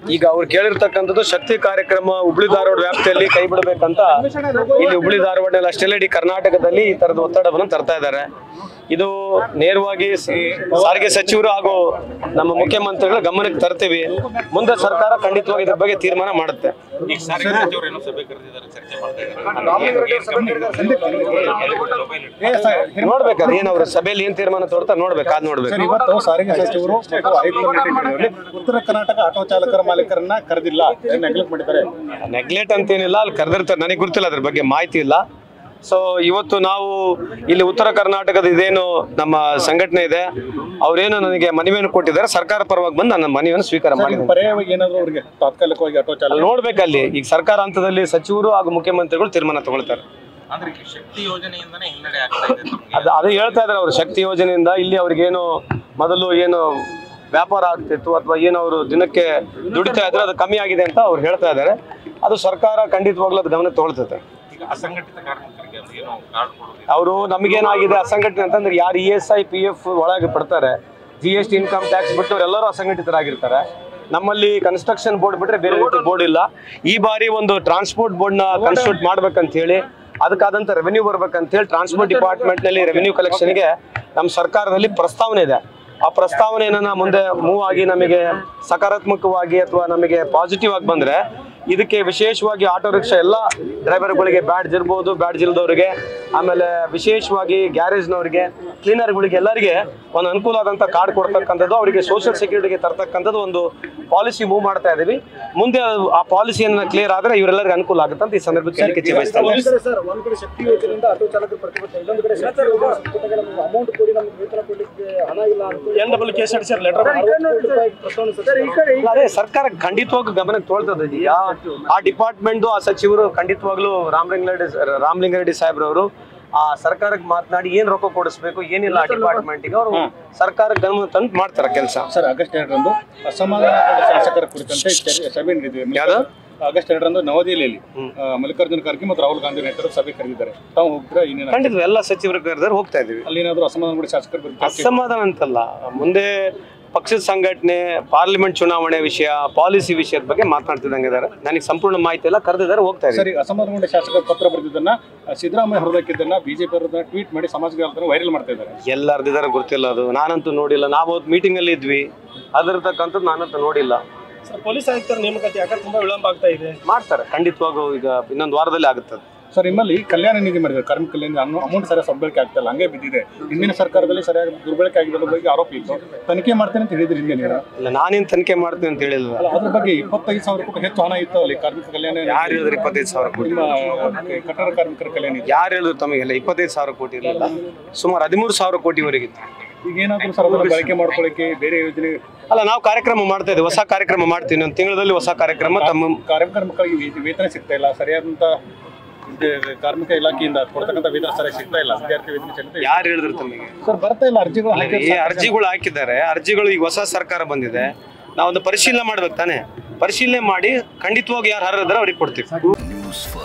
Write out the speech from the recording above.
ಈಗ ಅವ್ರು ಕೇಳಿರ್ತಕ್ಕಂಥದ್ದು ಶಕ್ತಿ ಕಾರ್ಯಕ್ರಮ ಹುಬ್ಳಿ ಧಾರವಾಡ ವ್ಯಾಪ್ತಿಯಲ್ಲಿ ಕೈ ಬಿಡಬೇಕಂತ ಇಲ್ಲಿ ಹುಬ್ಳಿ ಧಾರವಾಡನಲ್ಲಿ ಅಷ್ಟೆಲ್ಲ ಇಡೀ ಕರ್ನಾಟಕದಲ್ಲಿ ಈ ತರದ ಒತ್ತಡವನ್ನು ತರ್ತಾ ಇದ್ದಾರೆ ಇದು ನೇರವಾಗಿ ಸ- ಸಾರಿಗೆ ಸಚಿವರು ಹಾಗೂ ನಮ್ಮ ಮುಖ್ಯಮಂತ್ರಿಗಳ ಗಮನಕ್ಕೆ ತರ್ತೀವಿ ಮುಂದೆ ಸರ್ಕಾರ ಖಂಡಿತವಾಗಿ ಇದ್ರ ಬಗ್ಗೆ ತೀರ್ಮಾನ ಮಾಡುತ್ತೆ ಈಗ ಸಾರಿಗೆ ಸಚಿವರು ಏನೋ ಸಭೆ ಕರೆದಿದ್ದಾರೆ ಚರ್ಚೆ ಮಾಡ್ತಾ ಇದ್ದಾರೆ ನೋಡ್ಬೇಕಾದ್ರೆ ಏನ್ ಅವ್ರ ಸಭೆಯಲ್ಲಿ ಏನ್ ತೀರ್ಮಾನ ತೋರ್ತಾರೆ ನೋಡ್ಬೇಕು ಅದ್ ನೋಡ್ಬೇಕು ಸರ್ ಇವತ್ತು ಸಾರಿಗೆ ಸಚಿವರು ಮತ್ತು ಆಯುಕ್ತರ ನೇತೃತ್ವದಲ್ಲಿ ಉತ್ತರ ಕರ್ನಾಟಕ ಆಟೋ ಚಾಲಕರ ಮಾಲೀಕರನ್ನ ಕರೆದಿಲ್ಲ ನೆಗ್ಲೆಕ್ಟ್ ಮಾಡಿದ್ದಾರೆ ನೆಗ್ಲೆಕ್ಟ್ ಅಂತೇನಿಲ್ಲ ಅಲ್ಲಿ ಕರೆದಿರ್ತಾರೆ ನನಗೆ ಗೊತ್ತಿಲ್ಲ ಅದ್ರ ಬಗ್ಗೆ ಮಾಹಿತಿ ಇಲ್ಲ ಸೊ ಇವತ್ತು ನಾವು ಇಲ್ಲಿ ಉತ್ತರ ಕರ್ನಾಟಕದ ಇದೇನು ನಮ್ಮ ಸಂಘಟನೆ ಇದೆ ಅವ್ರೇನು ನನಗೆ ಮನವಿಯನ್ನು ಕೊಟ್ಟಿದ್ದಾರೆ ಸರ್ಕಾರ ಪರವಾಗಿ ಬಂದು ನನ್ನ ಮನವಿಯನ್ನು ಸ್ವೀಕಾರ ಸರ್, ಇದು ಮಾಡಿದ್ದಾರೆ ಪರ್ಯಾಯವಾಗಿ ಏನಾದ್ರು ಅವರಿಗೆ ತಾತ್ಕಾಲಿಕವಾಗಿ ಆಟೋ ಚಾಲಕ ಅಲ್ಲಿ ನೋಡ್ಬೇಕಲ್ಲಿ ಈಗ ಸರ್ಕಾರ ಹಂತದಲ್ಲಿ ಸಚಿವರು ಹಾಗೂ ಮುಖ್ಯಮಂತ್ರಿಗಳು ತೀರ್ಮಾನ ತಗೊಳ್ತಾರೆ ಅಂದ್ರೆ ಈಗ ಶಕ್ತಿ ಯೋಜನೆಯಿಂದನೇ ಹಿನ್ನಡೆ ಆಗ್ತಾ ಇದೆ ತಮ್ಗೆ ಅದು ಅದು ಹೇಳ್ತಾ ಇದ್ದಾರೆ ಅವರು ಶಕ್ತಿ ಯೋಜನೆಯಿಂದ ಇಲ್ಲಿ ಅವ್ರಿಗೇನು ಮೊದಲು ಏನು ವ್ಯಾಪಾರ ಆಗ್ತಿತ್ತು ಅಥವಾ ಏನು ಅವರು ದಿನಕ್ಕೆ ದುಡಿತಾ ಇದ್ರೆ ಅದು ಕಮ್ಮಿ ಆಗಿದೆ ಅಂತ ಅವ್ರು ಹೇಳ್ತಾ ಇದ್ದಾರೆ ಅದು ಸರ್ಕಾರ ಖಂಡಿತವಾಗ್ಲೂ ಅದು ಗಮನಕ್ಕೆ ತಗೊಳ್ತದೆ ಈಗ ಅಸಂಘಟಿತ ಕಾರ್ಮಿಕರಿಗೆ ಅದು ಏನೋ ಕಾರ್ಡ್ ಕೊಡೋದು ಅವರು ನಮಗೇನಾಗಿದೆ ಅಸಂಘಟನೆ ಅಂತಂದ್ರೆ ಯಾರು E S I P F ಒಳಗೆ ಪಡ್ತಾರೆ G S T income tax ಬಿಟ್ಟು ಎಲ್ಲರೂ ಅಸಂಘಟಿತರಾಗಿರ್ತಾರೆ ನಮ್ಮಲ್ಲಿ ಕನ್ಸ್ಟ್ರಕ್ಷನ್ ಬೋರ್ಡ್ ಬಿಟ್ರೆ ಬೇರೆ ರೀತಿ ಬೋರ್ಡ್ ಇಲ್ಲ ಈ ಬಾರಿ ಒಂದು ಟ್ರಾನ್ಸ್ಪೋರ್ಟ್ ಬೋರ್ಡ್ನ ಕನ್ಸ್ಟಿಟ್ಯೂಟ್ ಮಾಡ್ಬೇಕಂತ ಹೇಳಿ ಅದಕ್ಕಾದಂಥ ರೆವೆನ್ಯೂ ಬರ್ಬೇಕಂತ ಹೇಳಿ ಟ್ರಾನ್ಸ್ಪೋರ್ಟ್ ಡಿಪಾರ್ಟ್ಮೆಂಟ್ನಲ್ಲಿ ರೆವೆನ್ಯೂ ಕಲೆಕ್ಷನ್ಗೆ ನಮ್ಮ ಸರ್ಕಾರದಲ್ಲಿ ಪ್ರಸ್ತಾವನೆ ಇದೆ ಆ ಪ್ರಸ್ತಾವನೆಯನ್ನ ಮುಂದೆ ಮೂವ್ ಆಗಿ ನಮಗೆ ಸಕಾರಾತ್ಮಕವಾಗಿ ಅಥವಾ ನಮಗೆ ಪಾಸಿಟಿವ್ ಆಗಿ ಬಂದ್ರೆ ಇದಕ್ಕೆ ವಿಶೇಷವಾಗಿ ಆಟೋ ರಿಕ್ಷಾ ಎಲ್ಲ ಡ್ರೈವರ್ಗಳಿಗೆ ಬ್ಯಾಡ್ಜ್ ಇರ್ಬೋದು ಬ್ಯಾಡ್ಜ್ ಇಲ್ದವ್ರಿಗೆ ಆಮೇಲೆ ವಿಶೇಷವಾಗಿ ಗ್ಯಾರೇಜ್ನವ್ರಿಗೆ ಕ್ಲೀನರ್ಗಳಿಗೆ ಎಲ್ಲರಿಗೆ ಒಂದು ಅನುಕೂಲ ಆದಂಥ ಕಾರ್ಡ್ ಕೊಡ್ತಕ್ಕಂಥದ್ದು ಅವರಿಗೆ ಸೋಷಿಯಲ್ ಸೆಕ್ಯೂರಿಟಿಗೆ ತರ್ತಕ್ಕಂಥದ್ದು ಒಂದು ಪಾಲಿಸಿ ಮೂವ್ ಮಾಡ್ತಾ ಇದ್ದೀವಿ ಮುಂದೆ ಅದು- ಆ ಪಾಲಿಸಿಯನ್ನ ಕ್ಲಿಯರ್ ಆದರೆ ಇವರೆಲ್ಲರಿಗೂ ಅನುಕೂಲ ಆಗುತ್ತೆ ಅಂತ ಈ ಸಂದರ್ಭಕ್ಕೆ ಹೇಳಿಕೆ ಬಯಸ್ತೇನೆ ಸರ್ ಒಂದ್ ಕಡೆ ಶಕ್ತಿ ಯೋಜನೆಯಿಂದ ಆಟೋ ಚಾಲಕರು ಪ್ರತಿಭಟನೆ ಇನ್ನೊಂದು ಕಡೆ ಶಕ್ತಿ ಯೋಜನೆ ಸಂಪುಟಕ್ಕೆ ನಮ್ಗೆ ಅಮೌಂಟ್ ಕೊಡಿ ನಮ್ಗೆ ವೇತನ ಕೊಡ್ಲಿಕ್ಕೆ ಹಣ ಇಲ್ಲ ಅಂತ N W K S letter ಪ್ರಸ್ತಾವನೆ ಸರ್ ಅದೇ ಸರ್ಕಾರ ಖಂಡಿತವಾಗ್ಲೂ ಗಮನಕ್ಕೆ ತೊಳ್ತದೆ ಈಗ ಆ ಡಿಪಾರ್ಟ್ಮೆಂಟ್ ಆ ಸಚಿವರು ಖಂಡಿತವಾಗ್ಲೂ ರಾಮಲಿಂಗಾರೆಡ್ಡಿ ರಾಮಲಿಂಗಾರೆಡ್ಡಿ ಸಾಹೇಬ್ರವರು ಆ ಸರ್ಕಾರಕ್ಕೆ ಮಾತನಾಡಿ ಏನ್ ರೊಕ್ಕ ಕೊಡಿಸ್ಬೇಕು ಏನಿಲ್ಲ ಆ ಡಿಪಾರ್ಟ್ಮೆಂಟ್ಗೆ ಅವರು ಸರ್ಕಾರಕ್ಕೆ ಗಮನ ತಂದು ಮಾಡ್ತಾರೆ ಕೆಲಸ ಸರ್ ಆಗಸ್ಟ್ ಎರಡರಂದು ಅಸಮಾಧಾನಗೊಂಡ ಶಾಸಕರ ಕುರಿತಂತೆ ಚರ್ಚೆ- ಸಭೆ ನಡೆದಿದೆ ಯಾವ್ದು? ಆಗಸ್ಟ್ ಎರಡರಂದು ನವದೆಹಲಿಯಲ್ಲಿ ಆ, ಮಲ್ಲಿಕಾರ್ಜುನ ಖರ್ಗೆ ಮತ್ತು ರಾಹುಲ್ ಗಾಂಧಿ ನೇತೃತ್ವದ ಸಭೆ ಕರೆದಿದ್ದಾರೆ ತಾವು ಹೋಗ್ತೀರಾ ಇನ್ನೇನು ಖಂಡಿತ ಎಲ್ಲ ಸಚಿವರು ಕರೆದ್ರೆ ಹೋಗ್ತಾ ಇದೀವಿ ಅಲ್ಲಿ ಏನಾದ್ರು ಅಸಮಾಧಾನಗೊಂಡ ಶಾಸಕರ ಬಗ್ಗೆ ಚರ್ಚೆ ಅಸಮಾಧಾನ ಅಂತಲ್ಲ ಮುಂದೆ ಪಕ್ಷದ ಸಂಘಟನೆ ಪಾರ್ಲಿಮೆಂಟ್ ಚುನಾವಣೆ ವಿಷಯ ಪಾಲಿಸಿ ವಿಷಯದ ಬಗ್ಗೆ ಮಾತನಾಡ್ತಿದ್ದಂಗಿದ್ದಾರೆ ನನಗೆ ಸಂಪೂರ್ಣ ಮಾಹಿತಿ ಎಲ್ಲ ಕರೆದಿದ್ದಾರೆ ಹೋಗ್ತಾ ಇದ್ದೀವಿ ಸರಿ ಅಸಮಾಧಾನಗೊಂಡ ಶಾಸಕರ ಪತ್ರ ಬರೆದಿದ್ದನ್ನ ಆ, ಸಿದ್ದರಾಮಯ್ಯ ಹೊರದಾಕಿದ್ದನ್ನ ಬಿಜೆಪಿ ಅವರನ್ನ ಟ್ವೀಟ್ ಮಾಡಿ ಸಾಮಾಜಿಕ ಜಾಲತಾಣ ವೈರಲ್ ಮಾಡ್ತಾ ಇದ್ದಾರೆ ಎಲ್ಲರದಿದ್ದಾರೆ ಗೊತ್ತಿಲ್ಲ ಅದು ನಾನಂತೂ ನೋಡಿಲ್ಲ ನಾವು ಅವತ್ತು ಮೀಟಿಂಗ್ ಅಲ್ಲಿ ಇದ್ವಿ ಅದರತಕ್ಕಂಥದ್ದು ನಾನಂತೂ ನೋಡಿಲ್ಲ ಸರ್ ಪೊಲೀಸ್ ಆಯುಕ್ತರ ನೇಮಕಾತಿ ಯಾಕಂದ್ರೆ ತುಂಬಾ ವಿಳಂಬ ಆಗ್ತಾ ಇದೆ ಮಾಡ್ತಾರೆ ಖಂಡಿತವಾಗೂ ಈಗ ಇನ್ನೊಂದು ವಾರದಲ್ಲಿ ಆಗುತ್ತೆ ಅದು. ಸರ್ ನಿಮ್ಮಲ್ಲಿ ಕಲ್ಯಾಣ ನಿಧಿ ಮಾಡಿದ್ದಾರೆ ಕಾರ್ಮಿಕ ಕಲ್ಯಾಣ ಅಮೌಂಟ್ ಸರಿಯಾಗಿ ಸದ್ಬಳಕೆ ಆಗ್ತಾ ಇಲ್ಲ ಹಂಗೆ ಬಿದ್ದಿದೆ ಹಿಂದಿನ ಸರ್ಕಾರದಲ್ಲಿ ಸರಿಯಾಗಿ ದುರ್ಬಳಕೆ ಆಗಿರೋದ್ರ ಬಗ್ಗೆ ಆರೋಪ ಇತ್ತು ತನಿಖೆ ಮಾಡ್ತೇನೆ ಅಂತ ಹೇಳಿದ್ರಿ ಹಿಂದೆ ನೀವು ಇಲ್ಲ ನಾನೇನು ತನಿಖೆ ಮಾಡ್ತೀನಿ ಅಂತ ಹೇಳಿಲ್ಲ ಅಲ್ಲ ಅದ್ರ ಬಗ್ಗೆ ಇಪ್ಪತ್ತೈದು ಸಾವಿರ ಕೋಟಿ ಹೆಚ್ಚು ಹಣ ಇತ್ತು ಅಲ್ಲಿ ಕಾರ್ಮಿಕ ಕಲ್ಯಾಣ ಯಾರು ಹೇಳಿದ್ರು ಇಪ್ಪತ್ತೈದು ಸಾವಿರ ಕೋಟಿ ನಿಮ್ಮ ಕಟ್ಟಡ ಕಾರ್ಮಿಕರ ಕಲ್ಯಾಣ ಇದೆ ಯಾರು ಹೇಳಿದ್ರು ತಮಗೆಲ್ಲ ಇಪ್ಪತ್ತೈದು ಸಾವಿರ ಕೋಟಿ ಇರಲಿಲ್ಲ ಸುಮಾರು ಹದಿಮೂರು ಸಾವಿರ ಕೋಟಿವರೆಗಿತ್ತು ಈಗ ಏನಾದರೂ ಸರ್ ಅದನ್ನ ಬಳಕೆ ಮಾಡ್ಕೊಳ್ಳಿಕ್ಕೆ ಬೇರೆ ಯೋಜನೆ ಅಲ್ಲ ನಾವು ಕಾರ್ಯಕ್ರಮ ಮಾಡ್ತಾ ಇದ್ದೀವಿ ಹೊಸ ಕಾರ್ಯಕ್ರಮ ಮಾಡ್ತೀವಿ ಒಂದು ತಿಂಗಳಲ್ಲಿ ಹೊಸ ಕಾರ್ಯಕ್ರಮ ತಮ್ಮ ಕಾರ್ಮಿಕರ ಮಕ್ಕಳಿಗೆ ವೇತ- ವೇತನ ಸಿಗ್ತಾ ಇಲ್ಲ ಸರಿಯಾದಂತ ಇದು ಕಾರ್ಮಿಕ ಇಲಾಖೆಯಿಂದ ಕೊಡ್ತಕ್ಕಂಥ ವೇತನ ಸರಿಯಾಗಿ ಸಿಗ್ತಾ ಇಲ್ಲ ವಿದ್ಯಾರ್ಥಿ ವೇತನ ಸಿಗ್ತಾ ಇಲ್ಲ ಯಾರು ಹೇಳಿದ್ರು ತಮಗೆ ಸರ್ ಬರ್ತಾ ಇಲ್ಲ ಅರ್ಜಿಗಳು ಹಾಕಿ ಈ ಅರ್ಜಿಗಳು ಹಾಕಿದ್ದಾರೆ ಅರ್ಜಿಗಳು ಈಗ ಹೊಸ ಸರ್ಕಾರ ಬಂದಿದೆ ನಾವೊಂದು ಪರಿಶೀಲನೆ ಮಾಡ್ಬೇಕು ತಾನೆ ಪರಿಶೀಲನೆ ಮಾಡಿ ಖಂಡಿತವಾಗಿ ಯಾರು ಹರಿದ್ರೆ ಅವ್ರಿಗೆ ಕೊಡ್ತೀವಿ ನ್ಯೂಸ್ ಫಸ್ಟ್